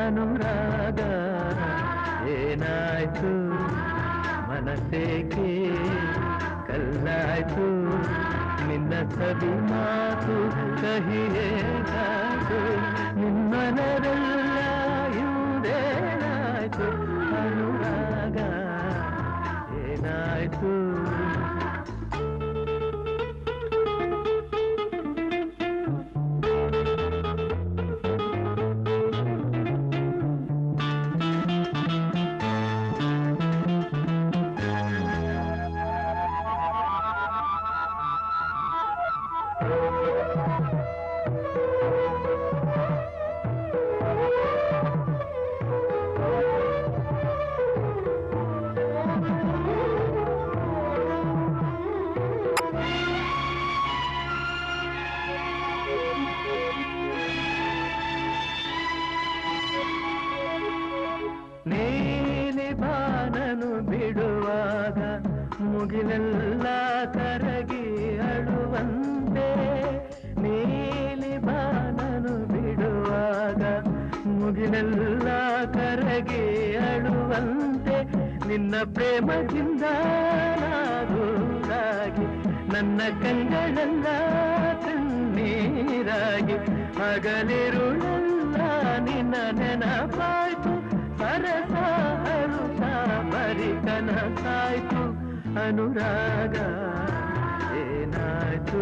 ಅನುರಾಗ ಏನಾಯ್ತು ಮನಸ್ಸೇಕೆ ಕಲ್ಲಾಯ್ತು ನಿನ್ನ ಸವಿ ಮಾತು ಕಹಿಯೇಗಾಯ್ತು ನಿಮ್ಮನರೆಲ್ಲ ಹಿಂದೇನಾಯ್ತು ಅನುರಾಗ ಏನಾಯ್ತು ನೀಲಿ ಬಾನನು ಬಿಡುವಾಗ ಮುಗಿಲೆಲ್ಲ ಕರಗಿ ಅಳುವಂತೆ ನೀಲಿ ಬಾನನು ಬಿಡುವಾಗ ಮುಗಿಲೆಲ್ಲ ಕರಗಿ ಅಳುವಂತೆ ನಿನ್ನ ಪ್ರೇಮದಿಂದ ನಾದೂರಾಗಿ ನನ್ನ ಕಣ್ಗಳೆಲ್ಲ ಕಣ್ಣೀರಾಗಿ ಹಗಲಿರುಳೆಲ್ಲ ನಿನ್ನ ನೆನಪಾಯ್ತು ಸರಸ ಹರುಷ ಬರಿ ಕನಸಾಯ್ತು ಅನುರಾಗ ಏನಾಯ್ತು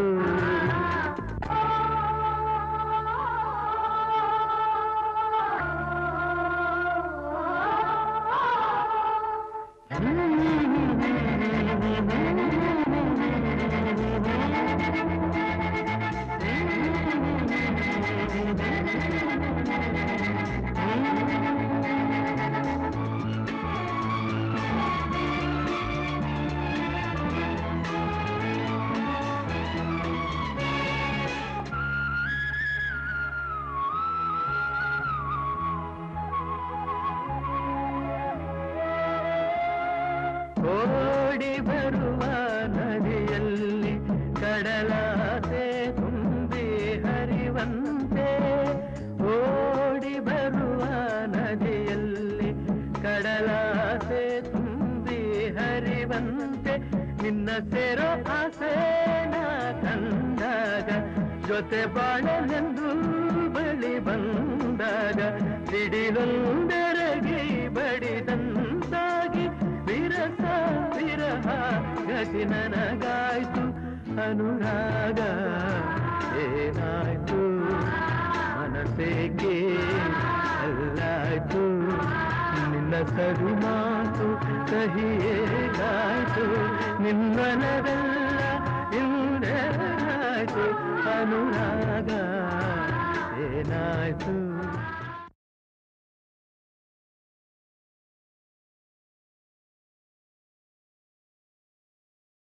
ಓಡಿ ಬರುವ ನದಿಯಲ್ಲಿ ಕಡಲಾಸೆ ತುಂಬಿ ಹರಿವಂತೆ ಓಡಿ ಬರುವ ನದಿಯಲ್ಲಿ ಕಡಲಾಸೆ ತುಂಬಿ ಹರಿವಂತೆ ನಿನ್ನ ಸೇರೋ ಆಸೆ ನಾ ಕಂಡಾಗ ಜೊತೆ ಬಾಳಲೆಂದು ಬಳಿ ಬಂದಾಗ ಸಿಡಿಲೊಂದರಗಿ ಬಡಿದಂತಾಗಿ ವಿರಸ ವಿರಹ ಗತಿ ನನಗಾಯ್ತು ಅನುರಾಗ ಏನಾಯ್ತು ಮನಸ್ಸೇಕೆ ಅಲ್ಲಾಯ್ತು ನಿನ್ನ ಸರಿ ಮಾತು ಕಹಿಯೇಗಾಯ್ತು ನಿನ್ನನವೆಲ್ಲ ಹಿಂದೇನಾಯ್ತು ಅನುರಾಗ